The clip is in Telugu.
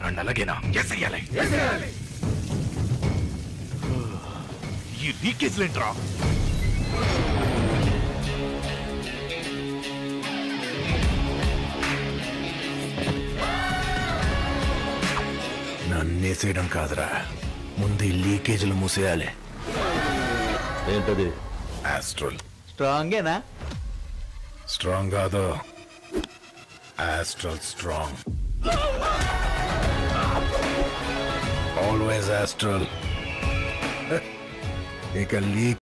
అండ్ అలాగేనా ఎస్ అయ్యాలి ఈ లీకేజ్ ఏంట్రా నన్నేసేయడం కాదురా ముందు ఈ లీకేజీలు మూసేయాలి ఏంటది ఆస్ట్రల్ స్ట్రాంగేనా స్ట్రాంగ్ కాదు ఆస్ట్రల్ స్ట్రాంగ్ ఆల్వేస్ ఆస్ట్రల్ ఇక లీక్